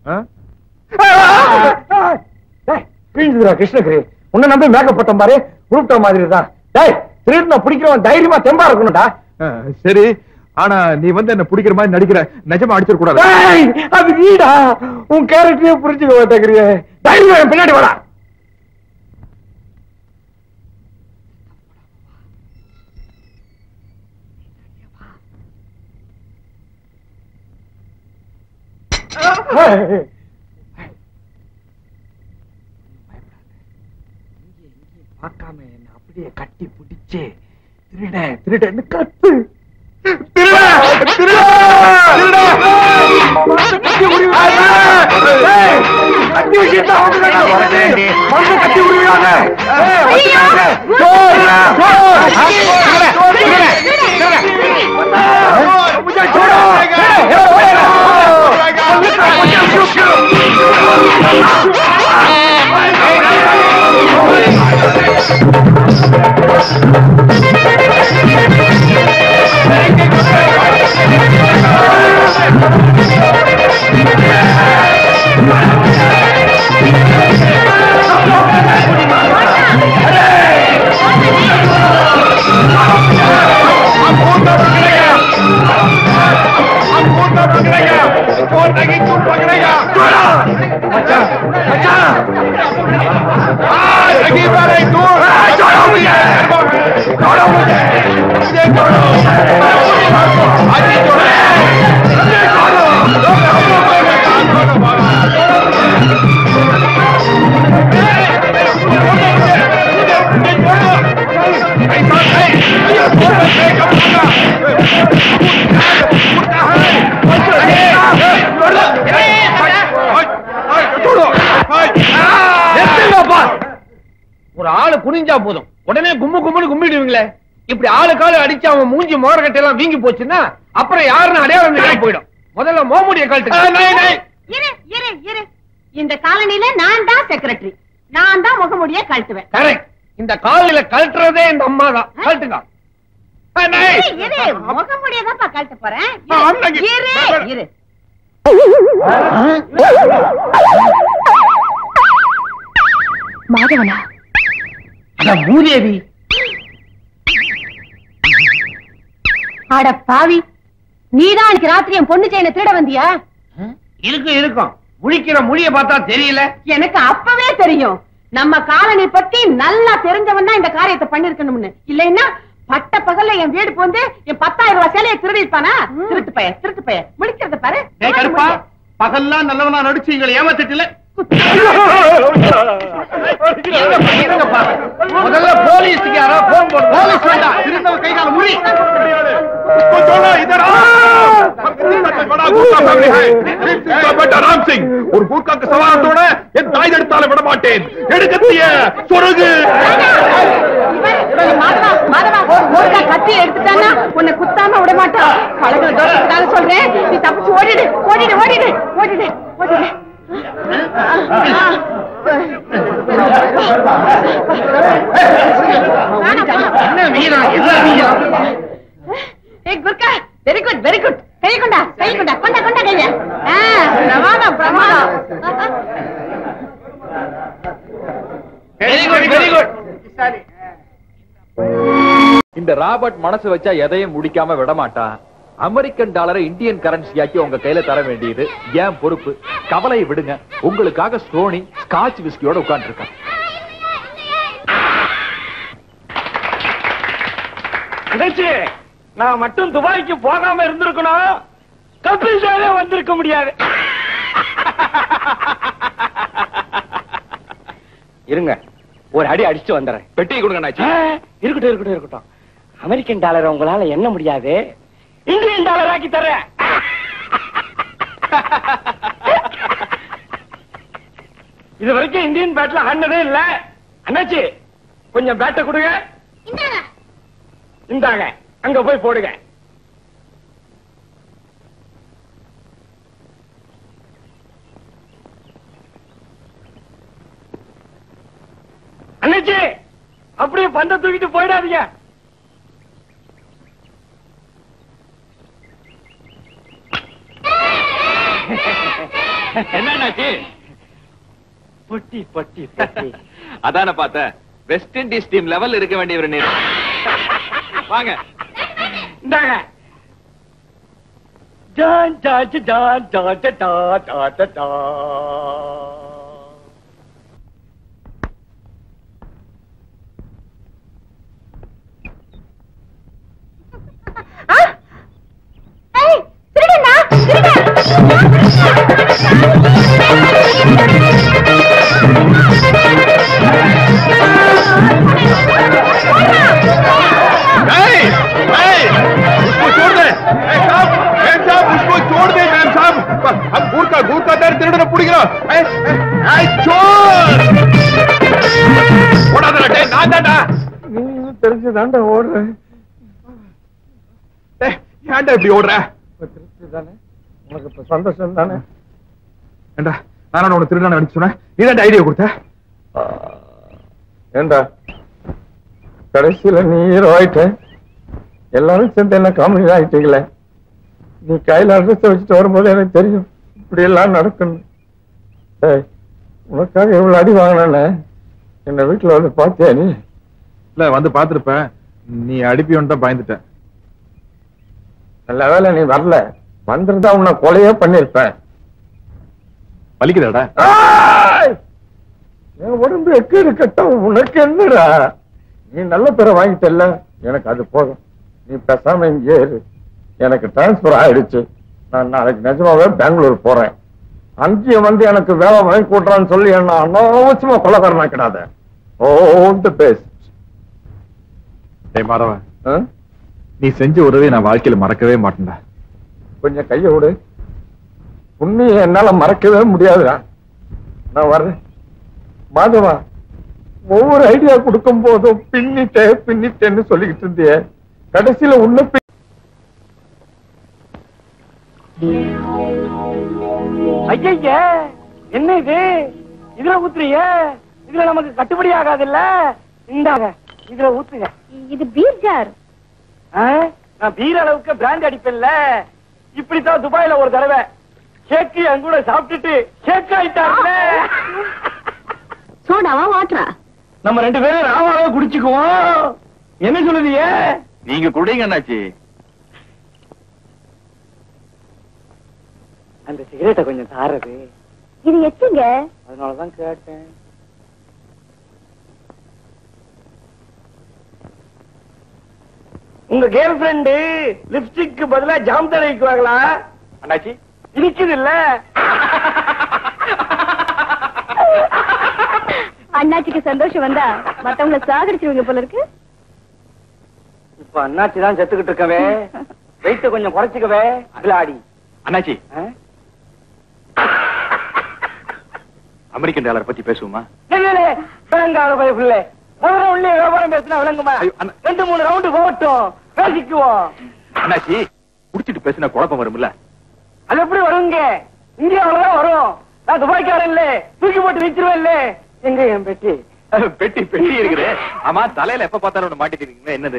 கிழிஞ்சுதுடா கிருஷ்ணகிரி உன்னை நம்பி மேக்கப் போட்ட மாதிரி உருப்பிட்ட மாதிரி தான் டேய் திருட்டு பிடிக்கிறவன் தைரியமா தெம்பா இருக்கணும்டா சரி ஆனா நீ வந்து என்ன பிடிக்கிற மாதிரி நடிக்கிற நிஜமா அடிச்சிட கூடாது டேய், அது நீடா உன் கேரக்டரையே புரிஞ்சுக்க மாட்டேங்கிறியே தைரியமா என் பின்னாடி வாடா பார்க்காம என்ன அப்படியே கட்டி பிடிச்சு திருட திருடன்னு கத்து திருட திருட திருட கட்டி உருவிடாத ஏய், கட்டி விஷயத்தை அவங்க தான் சொல்றது. மனசை கட்டி உருவிடாத ஏய், வந்துடாத. சோறு, சோறு. சோறு, திருட, திருட. சோறு, முஜா, சோறு. ஏய், ஏய், ஓடிடா. நிறுத்துங்கப்பா. ஒரு ஆளு குனிஞ்சா போதும் உடனே கும்மு கும்முன்னு கும்பிடுவீங்களே இப்படி ஆளு காலு அடிச்சு அவன் மூஞ்சி மோரக்கட்டை எல்லாம் வீங்கி போச்சுன்னா அப்புறம் யாருன்னு அடையாளம் தெரியாம போயிடும் முதல்ல மோமுடிய கழட்டு இரு இரு இரு இந்த காலனில நான் தான் செக்ரட்டரி நான் தான் முகமுடிய கழட்டுவேன் கரெக்ட் இந்த காலில கழட்டுறதே இந்த அம்மா தான் கழட்டுங்க ஏய், நை. இரு, இரு முகமுடிய தான் கழட்ட போறேன் ஆ, ஆமாங்க. இரு, இரு இரு மாதவனா அட மூதேவி அட பாவி நீதான் அன்னைக்கு ராத்திரி என் பொண்ணு செயின திருட வந்தியா இருக்கும் இருக்கும் முழிக்கிற மொழிய பார்த்தா தெரியல எனக்கு அப்பவே தெரியும் நம்ம காலனி பத்தி நல்லா தெரிஞ்சவன் தான் இந்த காரியத்தை பண்ணிருக்கணும்னு இல்லைன்னா பட்ட பகல்ல என் வீடு போந்து என் பத்தாயிரம் ரூபாய் சேலையை திருடிப்பானா திருட்டு பைய திருட்டு பைய முடிக்கிறத பாரு டேய் கருப்பா பகல்லாம் நல்லவனா நடிச்சு எங்களை ஏமாத்திட்டுல இருங்கப்பா முதல்ல போலீஸுக்கு யாரோ போன் போடு போலீஸ் வேண்டாம் இருந்தவ கை கால முடி ராம் சிங் ஒரு கூர்க்காக்கு சவாலத்தோட என் தாய் எடுத்தால விட மாட்டேன் எடுக்கத்திய சொருகு மாதவா மாதவா ஒருக்கா கத்தி எடுத்துட்டானா உன்னை குத்தாம விட மாட்டான் பழகுற தோட்டத்துக்காக சொல்றேன் நீ தப்பிச்சு ஓடிடு ஓடிடு ஓடிடு ஓடிடு ஓடிடு என்ன வீரம் என்ன வீரம் ஏய் Gurkha very good very good கை கொண்டா கை கொண்டா கொண்டா கொண்டா கைய ஆ, பிரமாதம் பிரமாதம் வெரி குட் வெரி குட் இந்த ராபர்ட் மனசு வச்சா எதையும் முடிக்காம விட மாட்டான் அமெரிக்கன் டாலரை இந்தியன் கரன்சியாக்கி உங்க கையில தர வேண்டியது ஏன் பொறுப்பு கவலையை விடுங்க உங்களுக்காக ஸ்டோனி ஸ்காட்ச் விஸ்கியோட உட்கார்ந்து இருக்கான் நினைச்சு நான் மட்டும் துபாய்க்கு போகாம இருந்திருக்கணும் கபில் தேவே வந்திருக்க முடியாது இருங்க ஒரு அடி அடிச்சு வந்துடுறேன் பெட்டி கொடுங்க அண்ணாச்சி. இருக்கட்டும் இருக்கட்டும் இருக்கட்டும் அமெரிக்கன் டாலர் உங்களால என்ன முடியாது இந்தியன் டாலர் ஆக்கி தரேன் இது வரைக்கும் இந்தியன் பேட்ல ஆனதே இல்ல அண்ணாச்சி கொஞ்சம் பேட்டை கொடுங்க இந்தாங்க அங்க போய் போடுங்க அண்ணாச்சி அப்படியே பந்த தூக்கிட்டு போயிடாதீங்க என்ன பொட்டி பொட்டி பொட்டி அதான பார்த்தேன் வெஸ்ட் இண்டீஸ் டீம் லெவல் இருக்க வேண்டியவர் நீர் வாங்க இந்தாங்க டான் டான் டான் டான் டான் டான் டான் டான். ஏய், திருடனா? திருடன். नहीं नहीं उसको छोड़ दे ए, साहब ए, साहब उसको छोड़ दे मैम साहब हम गुड़ का गुड़ का दर திருடனை பிடிக்கிறோம் ए, ए, ए, चोर ஓடாதடா டேய் நான் தான்டா நீயும் தெரிஞ்சுதான்டா ஓடுறேன் டேய் ஏன்டா இப்படி ஓடுற இப்ப திருப்தி தானே உனக்கு இப்ப சந்தோஷம் தானே ஏண்டா நான் உனக்கு திருடனை அடிச்சு சொன்னேன் நீ தான் ஐடியா கொடுத்த ஏண்டா கடைசியில நீ ஹீரோ ஆயிட்ட எல்லாரும் சேர்ந்து என்ன காமெடி ஆயிட்டீங்களே நீ கையில அட்ரஸ் வச்சுட்டு வரும்போது எனக்கு தெரியும் இப்படி எல்லாம் நடக்கணும் டேய், உனக்காக எவ்வளவு அடி வாங்கினே என்ன வீட்டுல வந்து பாத்தியா நீ இல்ல வந்து பாத்துருப்ப நீ அடிப்பியோன்னு தான் பயந்துட்டேன் நல்ல வேளை நீ வரல வந்திருந்தா உன்னை கொலையே பண்ணிருப்பேன் வலிக்குதாடா ஆய்! என் உடம்பு எக்கேடு கட்டம் உனக்கு என்னடா நீ நல்ல பேரை வாங்கிட்டல்ல எனக்கு அது போதும் நீ பேசாம இங்கே இரு எனக்கு டிரான்ஸ்பர் ஆயிடுச்சு நான் நாளைக்கு நிஜமாவே பெங்களூர் போறேன் அங்கேயும் வந்து எனக்கு வேலை வாங்கி கூட்டுறான்னு சொல்லி என்ன அனாவசியமா கொலகாரனா கிடாத ஓ தி பெஸ்ட் டேய் மாறவன் நீ செஞ்ச உதவியை நான் வாழ்க்கையில மறக்கவே மாட்டேன்டா கொஞ்சம் கைய விடு உண்மையை என்னால மறக்கவே முடியாதுடா நான் வர்றேன் மாதவா ஒவ்வொரு ஐடியா கொடுக்கும் போதும் பின்னிட்டே பின்னிட்டேன்னு சொல்லிக்கிட்டு இருந்தியே கடைசியில உன்ன பி- ஐயய்ய என்ன இது இதுல ஊத்துறீங்க இதுல நமக்கு கட்டுப்படி ஆகாதுல்ல இந்தாங்க இதுல ஊத்துங்க இது பீர் ஜார் ஆ? நான் பீர் அளவுக்கு பிராண்ட் அடிப்பேன்ல இப்படித்தான் துபாயில ஒரு தடவை ஷேக்கு என் கூட சாப்பிட்டுட்டு ஷேக் ஆயிட்டாருல சோடாவா வாட்டரா நம்ம ரெண்டு பேரும் ராமாவே குடிச்சுக்குவோம் என்ன சொல்லுதீங்க நீங்க குடிங்க அண்ணாச்சி அந்த சிகரெட்டை கொஞ்சம் தாரது இது எச்சுங்க அதனாலதான் கேட்டேன் உங்க கேர்ள் ஃபிரெண்டு லிப்ஸ்டிக்கு பதிலா ஜாம் தடவிக்குவாங்களா அண்ணாச்சி இருக்குது இல்ல அண்ணாச்சிக்கு சந்தோஷம் வந்தா மத்தவங்கள சாகடிச்சிருவீங்க போல இருக்கு இப்ப அண்ணாச்சி தான் செத்துக்கிட்டு இருக்கவே வெயிட்ட கொஞ்சம் குறைச்சிக்கவே அகிலாடி அண்ணாச்சி அமெரிக்கன் டாலர் பத்தி பேசுவோமா விளங்காத பயப்புள்ள முதல்ல உள்ளே வியாபாரம் பேசினா விளங்குமா ஐயோ, அண்ணா. ரெண்டு மூணு ரவுண்டு போகட்டும் பேசிக்குவோம் அண்ணாச்சி குடிச்சிட்டு பேசினா குழப்பம் வரும்ல அது எப்படி வருங்க இந்தியாவிலதான் வரும் நான் துபாய்க்காரன் இல்ல தூக்கி போட்டு வச்சிருவேன் இல்ல எங்க என் பெட்டி பெட்டி பெட்டி இருக்குது ஆமா தலையில எப்ப பார்த்தாலும் ஒண்ணு மாட்டிட்டு இருக்கீங்க என்னது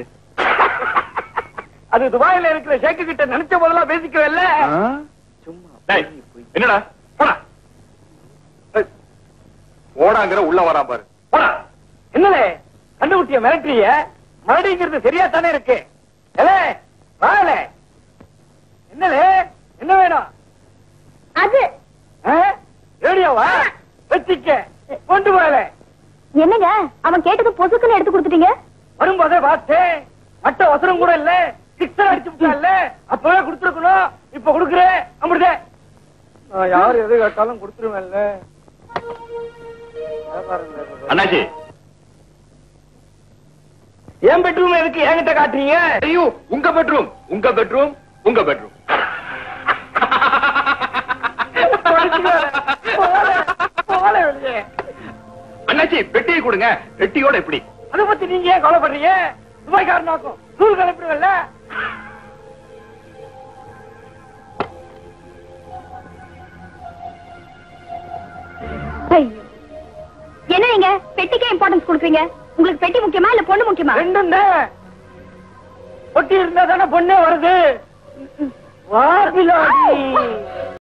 அது துபாயில இருக்கிற ஷேக்கு கிட்ட நினைச்ச போதெல்லாம் பேசிக்குவேன்ல சும்மா டேய், என்னடா போடா ஏய், போடாங்கிற உள்ள வரான் பாரு போடா. என்னலே கண்டுபிட்டிய மிரட்டுறிய மறுபடிங்கிறது சரியா தானே இருக்கு ஏலே, வாலே என்னலே என்ன வேணும் அது ஆ? ரேடியோவா வச்சிக்க கொண்டு போயல என்னங்க அவன் கேட்டது பொசுக்குன்னு எடுத்து கொடுத்துட்டீங்க வரும்போதே பார்த்தேன் மட்ட வசனம் கூட இல்ல சிக்ஸர் அடிச்சு விட்டான்ல அப்பவே கொடுத்துருக்கணும் இப்ப கொடுக்குறேன் அமிர்தே நான் யார் எது கேட்டாலும் கொடுத்துருவேன்ல அண்ணாச்சி என் பெட்ரூம் எதுக்கு என்கிட்ட காட்டுறீங்க ஐயோ உங்க பெட்ரூம் உங்க பெட்ரூம் உங்க பெட்ரூம் போல வெளியே அண்ணாச்சி பெட்டியை கொடுங்க பெட்டியோட எப்படி அதை பத்தி நீங்க ஏன் கவலைப்படுறீங்க துபாய்க்காரனாக்கும் நூறு கிளப்பிடுவல்ல ஐயோ. என்ன நீங்க பெட்டிக்கே இம்பார்ட்டன்ஸ் கொடுக்குறீங்க உங்களுக்கு பெட்டி முக்கியமா இல்ல பொண்ணு முக்கியமா ரெண்டும் தான் பொட்டி இருந்தா தானே பொண்ணே வருது வாபிலாடி